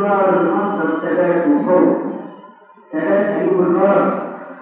صار المصدر ثبات وقوة ثبات أيوب الغرب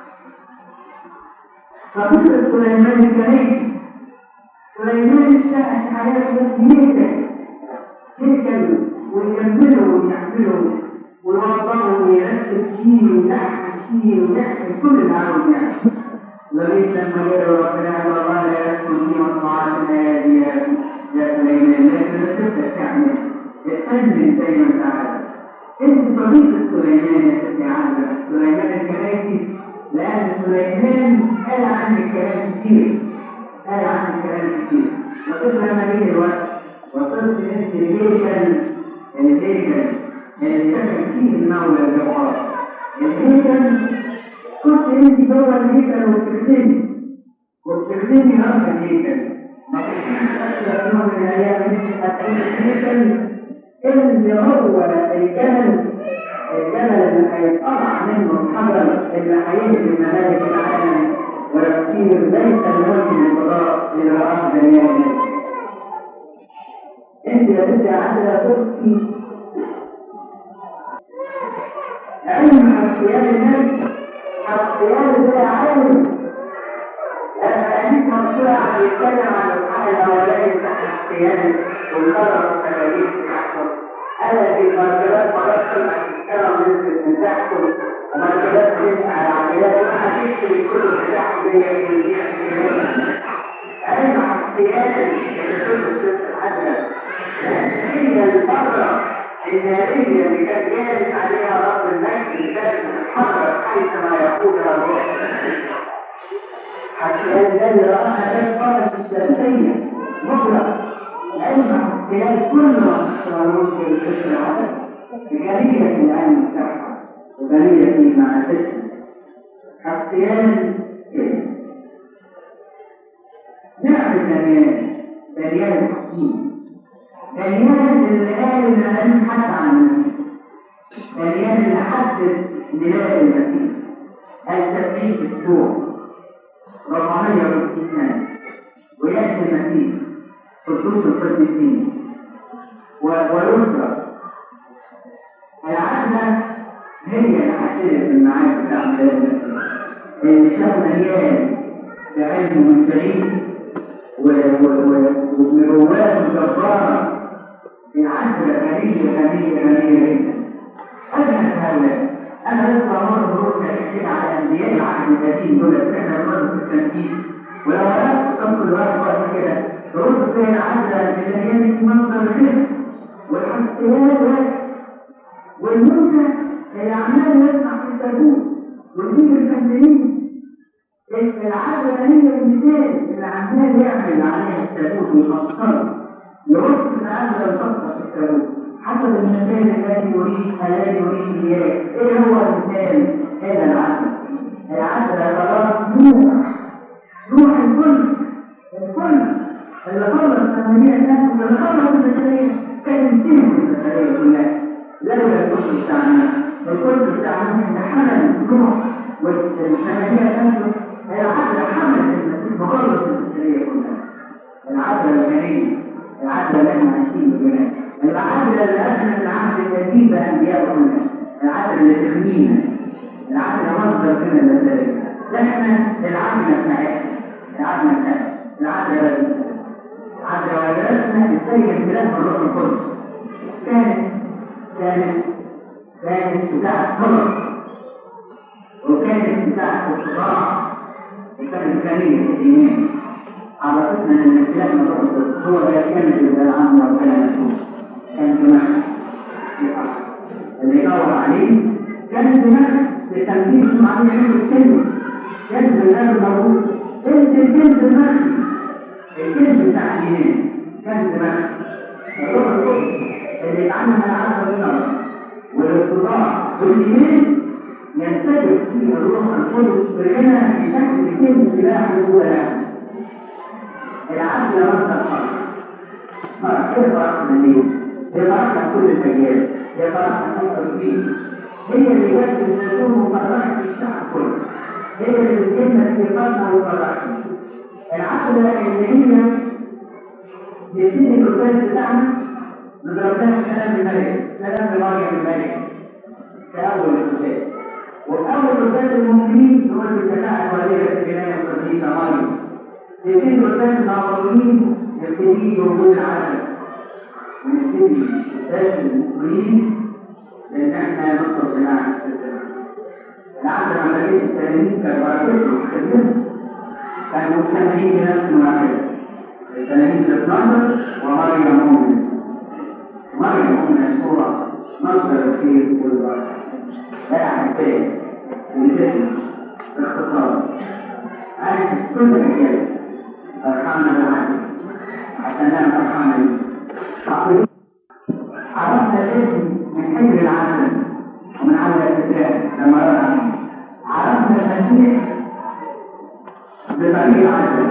فقصة سليمان الكريم سليمان اشتاق حياته يهدى يهدى ويكمله ويحمله ويوضبه ويرتب فيه ويلحن فيه ويحمل كل اللي عاوز يعمله لغاية لما جاء ربنا والله لا يسكن في مصنوعات الأيادي يا سليمان لكن تبدأ تعمل اتأمن زي ما انت عارف انت طريقة سليمان يا ستي عندك سليمان الكراسي لأن سليمان قال عن الكلام كتير قال عن الكلام كتير وقلت لما جه الوقت وصلت انت الهيكل الهيكل اللي سكن فيه المولى الجبار الهيكل كنت انت جوه الهيكل وبتخدمي وبتخدمي رب الهيكل ما كنتش يوم من الايام انت هتكون الهيكل اللي هو الجبل الجبل اللي هيطلع منه الحجر اللي هيهدم ممالك العالم ويصير ليس الملك للفضاء الى ارض اليمن انت يا بنتي عايزه تبكي علم حسيان النبي حسيان ده علم الحديث مرفوع عن يتكلم عن الحال الاولاني بتاع حسيان والقدر والتكاليف بتاعته انا في مرتبات مرتب الكلام نزلت من تحته ومرتبات تسعى العمليات وحديث في كل بتاعه زي علم حسيان اللي كل الست الحجر هي الفترة النارية اللي كان جالس عليها رب المجد اللي كانت تتحرك حيثما يقولها الروح حتى الذي رآها ذات فرس الثلاثية مطلق علم خلال كل ما تشعرون في الفكر العدد بجميع العلم بتاعها وجميع في معرفتها حسيان نعم دانيال دانيال الحكيم دانيال اللي قال ان لم حد عن المسيح دانيال اللي حدد ميلاد المسيح التثبيت السوء 460 سنة ويأتي المسيح خصوص القديسين ويسرى العادة هي العشيرة في المعارف بتاع ميلاد المسيح اللي شاف دانيال بعلمه من بعيد ومروات جبارة بعشرة غنية غنية غنية جدا أجهز هؤلاء أنا لسه مرة بروح تحكي على أنبياء العهد القديم دول إحنا مرة في التنفيذ ولو عرفت صف الوقت وقت كده ترد فين عدى بالأيام منظر كده والحسيات والموسى اللي عمال يسمع في التابوت والدين الفنانين العادة هي المثال اللي عمال يعمل عليها التابوت ويفسره يرد العادة الخاصة في التابوت حسب المثال الذي يريد لا يريد اياه ايه هو المثال هذا العدل العدل خلاص نوح نوح الكل الكل اللي خلص ثمانية ناس اللي خلص البشرية كان ينتهي البشرية كلها لولا الكل بتاعنا الكل بتاعنا اللي حمل نوح والثمانية ناس العدل حمل المسيح مخلص البشرية كلها العدل الغني العدل اللي احنا عايشين بجناه العدل اللي أثنى العهد القديم بأنبياء كلها العدل اللي تغنينا العدل مصدر من المسائل احنا العدل بتاعتنا العدل بتاعتنا العدل الذي العدل ولدنا السيد بلاد الروح القدس كانت كانت كانت بتاعت خلص وكانت بتاعت الصراع وكانت كريمة الإيمان عرفتنا أن الإسلام الروح القدس هو لا يكمل بالعام ربنا مسؤول كان دماغ اللي يدور عليه كان دماغ لتنفيذ معين علم الكلمة كان دماغ موجود انت الكلمة دماغ الكلمة بتاع الإيمان كان دماغ الروح القدس اللي يتعلم العدل والنظر والاستطاع والإيمان ينتبه فيه الروح القدس بغنى بشكل كلمة سلاح هو العدل رد الحق ما كيف رحمة ليه يتركها كل الأجيال يتركها كل الدين هي اللي جت النجوم وفرحت الشعب كله هي اللي بتجيبنا استيقاظنا وفرحنا العقلة اللي هي يبتدي الرسالة بتاعنا نضربناها كلام الملك كلام مريم الملك الملك كأول الرسالة وأول رسالة المؤمنين هو الرسالة والدة الكلام القديسة مريم يتم رسالة المعصومين يبتدي بوجود العالم ونبتدي رسالة المؤمنين لأن احنا نطلب صناعة السلام العالم عملية التلاميذ كان بركته خدمته كانوا مجتمعين بنفس واحدة التلاميذ 12 ومريم مؤمنة مريم مؤمنة صورة مصدر الخير والبركة لا أحبائي والجسم باختصار عايز كل الرجال فرحانة بالعدل حسنات فرحانة عقل عرفنا الاسم من حجر العالم ومن على الكتاب لما رأى عرفنا المسيح بطريق العدل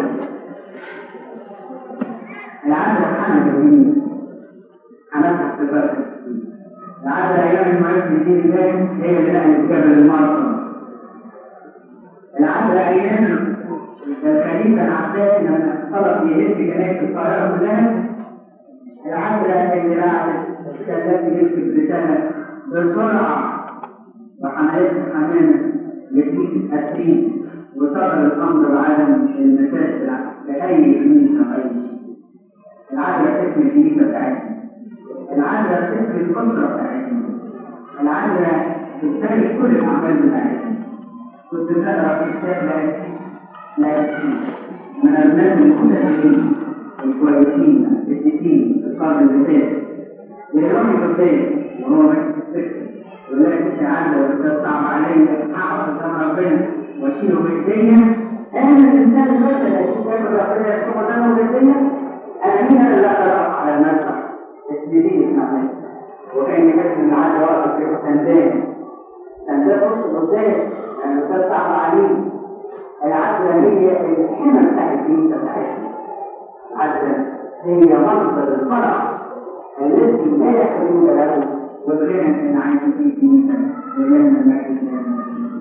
العدل حمد الدين حمدت اختبارك العدل ايام المعز الدين الثاني هي اللي نقلت جبل المرسى العدل ايام الخليفه العباسي لما طلب يهد كنائس القاهره كلها العدل اللي بعد التي يكتب رساله بسرعه وحملات الحمامه يزيد الدين وصار الامر العالم المسائل لاي كنيسه اي شيء العدل اسم الكنيسه بتاعتنا العدل اسم الاسره بتاعتنا العدل تشترك كل الاعمال بتاعتنا كنت بقرا في كتاب لا يكفي من الناس الكتابين الكويسين الستين القرن اللي فات بيقرأوا الكتاب وهو ماشي في السكه يقول لك السعاده والكتاب صعب عليا اعرف قدام ربنا واشيله بايديا انا الانسان البشري الكتاب ربنا يكون قدامه بايديا انا مين انا اللي اقدر على المسرح السنين عليه وكان يكتب العاده واقف في سندان سندان بص قدام يعني الكتاب صعب عليه العدل هي الحمى بتاع الدين بتاعتنا العدل هي مصدر الفرح الذي لا يحلون له والغنى من عين في كنيسة لأن المجد